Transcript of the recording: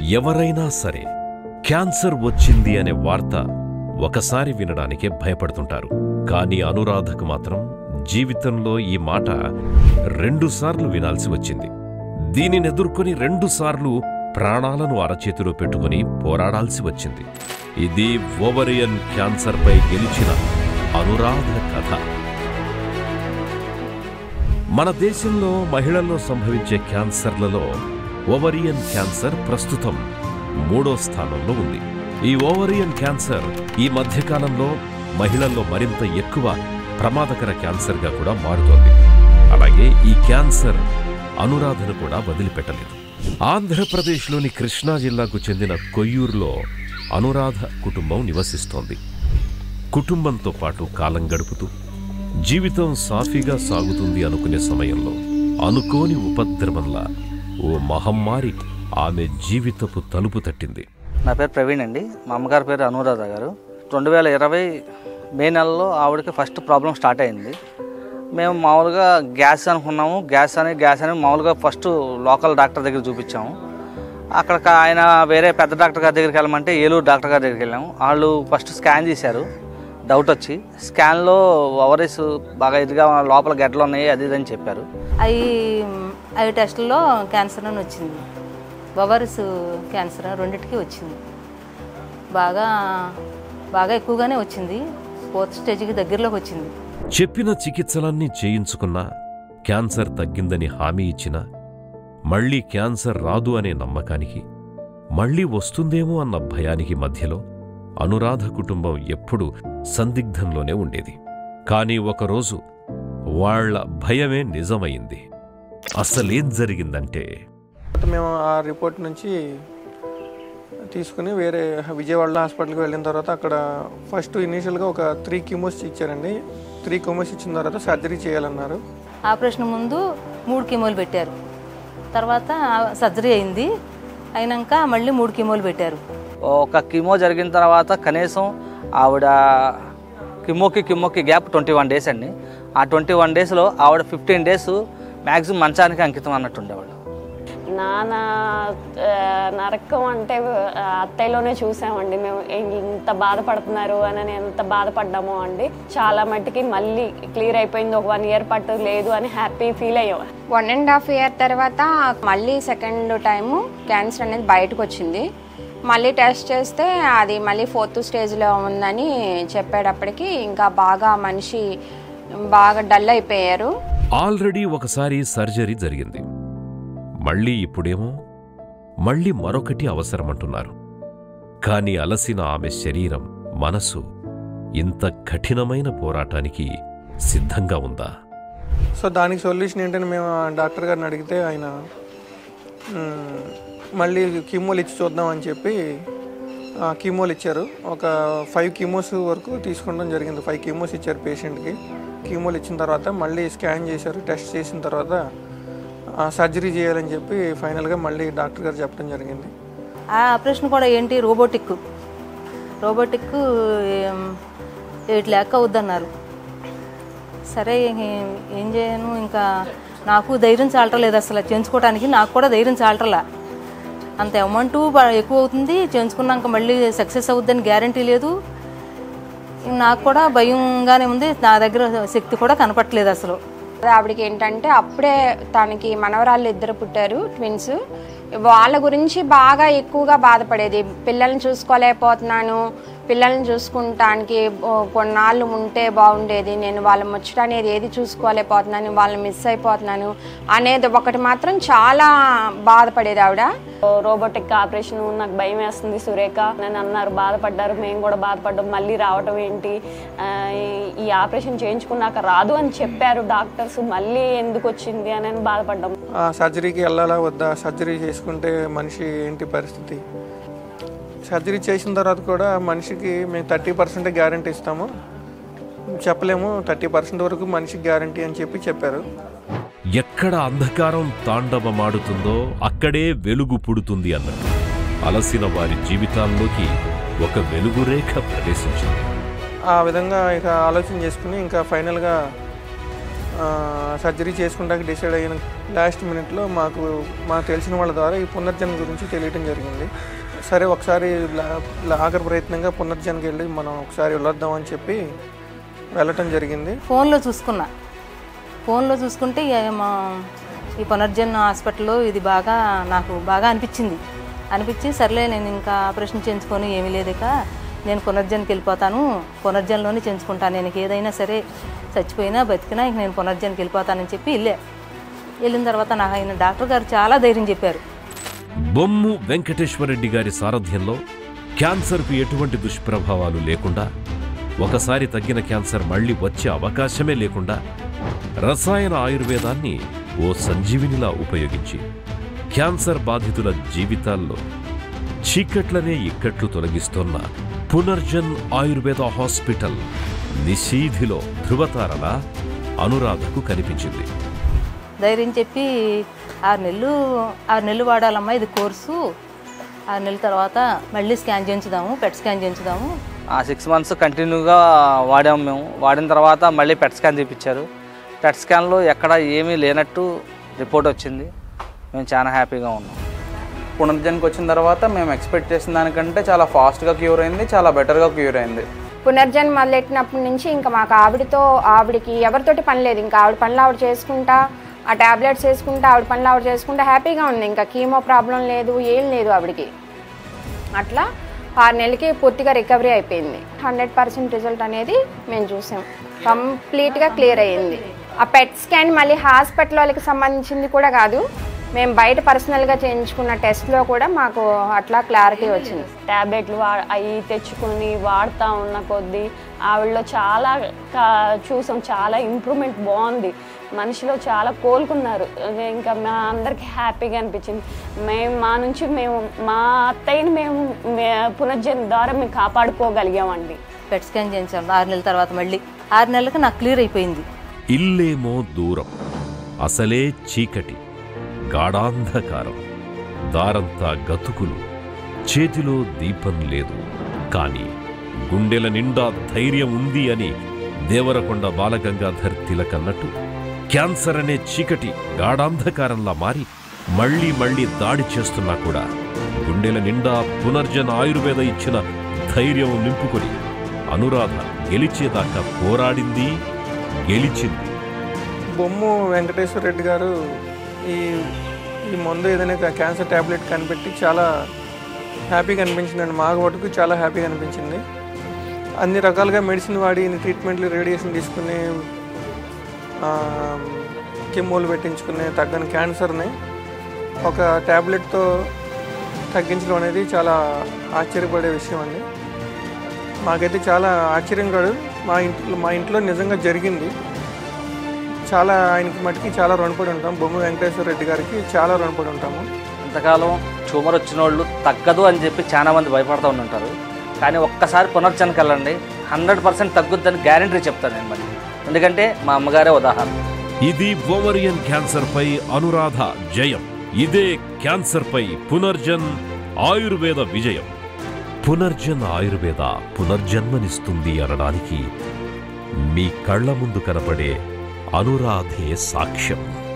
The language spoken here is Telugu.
ఎవరైనా సరే క్యాన్సర్ వచ్చింది అనే వార్త ఒకసారి వినడానికే భయపడుతుంటారు కానీ అనురాధకు మాత్రం జీవితంలో ఈ మాట రెండుసార్లు వినాల్సి వచ్చింది దీనిని ఎదుర్కొని రెండుసార్లు ప్రాణాలను అరచేతిలో పెట్టుకుని పోరాడాల్సి వచ్చింది ఇది ఓవరియన్ క్యాన్సర్పై గెలిచిన అనురాధ కథ మన దేశంలో మహిళల్లో సంభవించే క్యాన్సర్లలో ఓవరియన్ క్యాన్సర్ ప్రస్తుతం మూడో స్థానంలో ఉంది ఈ ఓవరియన్ క్యాన్సర్ ఈ మధ్యకాలంలో మహిళల్లో మరింత ఎక్కువ ప్రమాదకర క్యాన్సర్గా కూడా మారుతోంది అలాగే ఈ క్యాన్సర్ అనురాధను కూడా వదిలిపెట్టలేదు ఆంధ్రప్రదేశ్లోని కృష్ణా జిల్లాకు చెందిన కొయ్యూరులో అనురాధ కుటుంబం నివసిస్తోంది కుటుంబంతో పాటు కాలం గడుపుతూ జీవితం సాఫీగా సాగుతుంది అనుకునే సమయంలో అనుకోని ఉపద్రవంలా ఓ మహమ్మారి ఆమె జీవితపు తలుపు తట్టింది నా పేరు ప్రవీణ్ అండి మా అమ్మగారి పేరు అనురాధ గారు రెండు వేల ఇరవై మే నెలలో ఆవిడకి ఫస్ట్ ప్రాబ్లం స్టార్ట్ అయింది మేము మామూలుగా గ్యాస్ అనుకున్నాము గ్యాస్ అని గ్యాస్ అని మామూలుగా ఫస్ట్ లోకల్ డాక్టర్ దగ్గర చూపించాము అక్కడ ఆయన వేరే పెద్ద డాక్టర్ గారి దగ్గరికి వెళ్ళమంటే ఏలూరు డాక్టర్ గారి దగ్గరికి వెళ్ళాము వాళ్ళు ఫస్ట్ స్కాన్ చేశారు డౌట్ వచ్చి స్కాన్లో ఓవరీస్ బాగా ఇదిగా లోపల గడ్డలు ఉన్నాయి అది ఇది అని చెప్పారు అవి అవి టెస్టుల్లో క్యాన్సర్ అని వచ్చింది బవర్స్ క్యాన్సర్ అని రెండిటికి వచ్చింది బాగా బాగా ఎక్కువగానే వచ్చింది ఫోర్త్ స్టేజ్కి దగ్గరలోకి వచ్చింది చెప్పిన చికిత్సలన్నీ చేయించుకున్నా క్యాన్సర్ తగ్గిందని హామీ ఇచ్చినా మళ్ళీ క్యాన్సర్ రాదు అనే నమ్మకానికి మళ్ళీ వస్తుందేమో అన్న భయానికి మధ్యలో అనురాధ కుటుంబం ఎప్పుడూ సందిగ్ధంలోనే ఉండేది కానీ ఒకరోజు వాళ్ళ భయమే నిజమైంది అసలేం జరిగిందంటే తర్వాత మేము ఆ రిపోర్ట్ నుంచి తీసుకుని వేరే విజయవాడ హాస్పిటల్కి వెళ్ళిన తర్వాత అక్కడ ఫస్ట్ ఇనీషియల్గా ఒక త్రీ కిమోస్ ఇచ్చారండి త్రీ కిమోస్ ఇచ్చిన తర్వాత సర్జరీ చేయాలన్నారు ఆపరేషన్ ముందు మూడు కిమోలు పెట్టారు తర్వాత సర్జరీ అయింది అయినాక మళ్ళీ మూడు కిమోలు పెట్టారు ఒక కిమో జరిగిన తర్వాత కనీసం ఆవిడ కిమోకి కిమోకి గ్యాప్ ట్వంటీ వన్ డేస్ అండి ఆ ట్వంటీ వన్ డేస్లో ఆవిడ ఫిఫ్టీన్ డేస్ మ్యాక్సిమం మంచానికి అంకితం అన్నట్టు ఉండేవాళ్ళు నాన్న ఆ, నరకం అంటే ఆ, అత్తయ్యలోనే చూసామండి మేము ఇంత బాధపడుతున్నారు అని ఎంత బాధపడ్డామో అండి చాలా మట్టుకి మళ్ళీ క్లియర్ అయిపోయింది ఒక వన్ ఇయర్ పట్టు లేదు అని హ్యాపీ ఫీల్ అయ్యాం వన్ అండ్ హాఫ్ ఇయర్ తర్వాత మళ్ళీ సెకండ్ టైము క్యాన్సర్ అనేది బయటకు వచ్చింది మళ్ళీ టెస్ట్ చేస్తే అది మళ్ళీ ఫోర్త్ స్టేజ్లో ఉందని చెప్పేటప్పటికి ఇంకా బాగా మనిషి బాగా డల్ అయిపోయారు ఆల్రెడీ ఒకసారి సర్జరీ జరిగింది మళ్ళీ ఇప్పుడేమో మళ్ళీ మరొకటి అవసరమంటున్నారు కాని అలసిన ఆమె శరీరం మనసు ఇంత కఠినమైన పోరాటానికి సిద్ధంగా ఉందా సో దానికి సొల్యూషన్ ఏంటని మేము ఆ డాక్టర్ గారిని అడిగితే ఆయన మ్, మళ్ళీ కీమోలు ఇచ్చి చూద్దాం అని చెప్పి ఆ, కీమోలు ఇచ్చారు ఒక ఫైవ్ కీమోస్ వరకు తీసుకోవడం జరిగింది ఫైవ్ కీమోస్ ఇచ్చారు పేషెంట్కి కీమోలు ఇచ్చిన తర్వాత మళ్ళీ స్కాన్ చేశారు టెస్ట్ చేసిన తర్వాత ఆ, సర్జరీ చేయాలని చెప్పి ఫైనల్గా మళ్ళీ డాక్టర్ గారు చెప్పడం జరిగింది ఆ ఆపరేషన్ కూడా ఏంటి రోబోటిక్ రోబోటిక్ ఏం, ఎయిట్ ల్యాక్ అవుద్దన్నారు సరే ఏం- ఏం చేయను ఇంకా నాకు ధైర్యం చాలటలేదు అసలు చేయించుకోవడానికి నాకు కూడా ధైర్యం చాలటలా అంత అమౌంట్ ఎక్కువ అవుతుంది చేయించుకున్నాక మళ్ళీ సక్సెస్ అవుద్దని గ్యారంటీ లేదు నాకు కూడా భయంగానే ఉంది నా దగ్గర శక్తి కూడా కనపట్లేదు అసలు ఆవిడకి ఏంటంటే అప్పుడే తనకి మనవరాళ్ళు ఇద్దరు పుట్టారు ట్విన్స్ వాళ్ళ గురించి బాగా ఎక్కువగా బాధపడేది పిల్లల్ని చూసుకోలేకపోతున్నాను పిల్లల్ని చూసుకుంటానికి ఓ, కొన్నాళ్ళు ఉంటే బాగుండేది నేను వాళ్ళ ముచ్చట అనేది ఏది చూసుకోలేకపోతున్నాను వాళ్ళని మిస్ అయిపోతున్నాను అనేది ఒకటి మాత్రం చాలా బాధపడేది ఆవిడ రోబోటిక్ ఆపరేషన్ నాకు భయం వేస్తుంది సురేఖ అని అన్నారు బాధపడ్డారు మేము కూడా బాధపడ్డాం మళ్ళీ రావటం ఏంటి ఆ, ఈ- ఈ ఆపరేషన్ చేయించుకున్నాక రాదు అని చెప్పారు డాక్టర్స్ మళ్ళీ ఎందుకు వచ్చింది అని అని బాధపడ్డాం ఆ, సర్జరీకి వెళ్ళాలా వద్దా సర్జరీ చేసుకుంటే మనిషి ఏంటి పరిస్థితి సర్జరీ చేసిన తర్వాత కూడా మనిషికి మేము థర్టీ పర్సెంట్ గ్యారంటీ ఇస్తాము చెప్పలేము థర్టీ పర్సెంట్ వరకు మనిషికి గ్యారంటీ అని చెప్పి చెప్పారు ఎక్కడ అంధకారం తాండవమాడుతుందో అక్కడే వెలుగు పుడుతుంది అన్నట్టు అలసిన వారి జీవితాల్లోకి ఒక వెలుగురేఖ ప్రవేశించింది ఆ విధంగా ఇక ఆలోచన చేసుకుని ఇంకా ఫైనల్గా ఆ, సర్జరీ చేసుకుంటాక డిసైడ్ అయిన లాస్ట్ మినిట్లో మాకు మాకు తెలిసిన వాళ్ళ ద్వారా ఈ పునర్జన్మ గురించి తెలియటం జరిగింది సరే ఒకసారి లా- లా- ఆఖరి ప్రయత్నంగా పునర్జన్కి వెళ్ళి మనం ఒకసారి వెళ్ళొద్దామని చెప్పి వెళ్ళటం జరిగింది ఫోన్లో చూసుకున్నా ఫోన్లో చూసుకుంటే ఇక మా ఈ పునర్జన్ హాస్పిటల్లో ఇది బాగా నాకు బాగా అనిపించింది అనిపించి సర్లే నేను ఇంకా ఆపరేషన్ చేయించుకొని ఏమీ లేదు ఇక నేను పునర్జన్కి వెళ్ళిపోతాను పునర్జన్లోనే చేయించుకుంటాను నేను ఏదైనా సరే చచ్చిపోయినా బతికినా ఇంక నేను పునర్జన్కి వెళ్ళిపోతానని చెప్పి వెళ్ళా వెళ్ళిన తర్వాత నాకు ఆయన డాక్టర్ గారు చాలా ధైర్యం చెప్పారు బొమ్ము వెంకటేశ్వరరెడ్డి గారి సారథ్యంలో క్యాన్సర్కు ఎటువంటి దుష్ప్రభావాలు లేకుండా ఒకసారి తగ్గిన క్యాన్సర్ మళ్ళీ వచ్చే అవకాశమే లేకుండా రసాయన ఆయుర్వేదాన్ని ఓ సంజీవినిలా ఉపయోగించి క్యాన్సర్ బాధితుల జీవితాల్లో చీకట్లనే ఇక్కట్లు తొలగిస్తోన్న పునర్జన్ ఆయుర్వేద హాస్పిటల్ నిశీధిలో ధృవతారలా అనురాధకు కనిపించింది ధైర్యం చెప్పి ఆరు నెలలు ఆరు నెలలు వాడాలమ్మా ఇది కోర్సు ఆరు నెలల తర్వాత మళ్ళీ స్కాన్ చేయించుదాము పెట్ స్కాన్ చేయించుదాము ఆ సిక్స్ మంత్స్ కంటిన్యూగా వాడాము మేము వాడిన తర్వాత మళ్ళీ పెట్ స్కాన్ తీపిచ్చారు పెట్ స్కాన్లో ఎక్కడ ఏమీ లేనట్టు రిపోర్ట్ వచ్చింది మేము చాలా హ్యాపీగా ఉన్నాం పునర్జన్కి వచ్చిన తర్వాత మేము ఎక్స్పెక్ట్ చేసిన దానికంటే చాలా ఫాస్ట్గా క్యూర్ అయింది చాలా బెటర్గా క్యూర్ అయింది పునర్జన్మ మొదలెట్టినప్పటి నుంచి ఇంకా మాకు ఆవిడతో ఆవిడకి ఎవరితోటి పని లేదు ఇంకా ఆవిడ పనులు ఆవిడ చేసుకుంటా ఆ టాబ్లెట్స్ వేసుకుంటా ఆవిడ పనులు ఆవిడ చేసుకుంటా హ్యాపీగా ఉంది ఇంకా కీమో ప్రాబ్లం లేదు ఏం లేదు ఆవిడకి అట్లా ఆరు నెలలకి పూర్తిగా రికవరీ అయిపోయింది హండ్రెడ్ పర్సెంట్ రిజల్ట్ అనేది మేము చూసాం కంప్లీట్గా క్లియర్ అయ్యింది ఆ పెట్ స్కాన్ మళ్ళీ హాస్పిటల్ వాళ్ళకి సంబంధించింది కూడా కాదు మేము బయట పర్సనల్గా చేయించుకున్న టెస్ట్లో కూడా మాకు అట్లా క్లారిటీ వచ్చింది ట్యాబ్లెట్లు వా అవి తెచ్చుకొని వాడుతూ ఉన్న కొద్దీ ఆవిడలో చాలా కా- చూసాం చాలా ఇంప్రూవ్మెంట్ బాగుంది మనిషిలో చాలా కోలుకున్నారు అదే ఇంకా మా అందరికి హ్యాపీగా అనిపించింది మేము మా నుంచి మేము మా అత్తయ్యని మేము మే- పునర్జన్ ద్వారా మేము కాపాడుకోగలిగామండి పెట్ స్కాన్ చేయించాము ఆరు నెలల తర్వాత మళ్ళీ ఆరు నెలలకు నాకు క్లియర్ అయిపోయింది ఇల్లేమో దూరం అసలే చీకటి గాఢాంధకారం దారంతా గతుకులు చేతిలో దీపం లేదు కాని గుండెల నిండా ధైర్యం ఉంది అని దేవరకొండ బాలగంగాధర్ తిలకన్నట్టు క్యాన్సర్ అనే చీకటి గాఢాంధకారంలా మారి మళ్ళీ మళ్ళీ దాడి చేస్తున్నా కూడా గుండెల నిండా పునర్జన ఆయుర్వేద ఇచ్చిన ధైర్యం నింపుకొని అనురాధ గెలిచేదాకా పోరాడింది గెలిచింది బొమ్ము వెంకటేశ్వర రెడ్డి గారు ఈ ఈ మందు ఏదైనా కా- క్యాన్సర్ ట్యాబ్లెట్ కనిపెట్టి చాలా హ్యాపీగా అనిపించిందండి మాకు మటుకు చాలా హ్యాపీగా అనిపించింది అన్ని రకాలుగా మెడిసిన్ వాడి ఇన్ని ట్రీట్మెంట్లు రేడియేషన్ తీసుకుని ఆ, కెమోలు పెట్టించుకుని తగ్గని క్యాన్సర్ని ఒక ట్యాబ్లెట్తో తగ్గించడం అనేది చాలా ఆశ్చర్యపడే విషయం అండి మాకైతే చాలా ఆశ్చర్యం కాదు మా ఇంట్లో మా ఇంట్లో నిజంగా జరిగింది చాలా ఆయనకి మటుకి చాలా రుణపడి ఉంటాం బొమ్మ వెంకటేశ్వర రెడ్డి గారికి చాలా రుణపడి ఉంటాము ఇంతకాలం ట్యూమర్ వచ్చిన వాళ్ళు తగ్గదు అని చెప్పి చాలా మంది భయపడుతూ ఉంటారు కానీ ఒక్కసారి పునర్జనకి వెళ్ళండి హండ్రెడ్ పర్సెంట్ తగ్గుద్దని గ్యారంటీ చెప్తాను నేను మరి ఎందుకంటే మా అమ్మగారే ఉదాహరణ ఇది ఓవరియన్ క్యాన్సర్ పై అనురాధ జయం ఇదే క్యాన్సర్ పై పునర్జన్ ఆయుర్వేద విజయం పునర్జన్ ఆయుర్వేద పునర్జన్మనిస్తుంది అనడానికి మీ కళ్ళ ముందు కనపడే అనురాధే సాక్ష్యం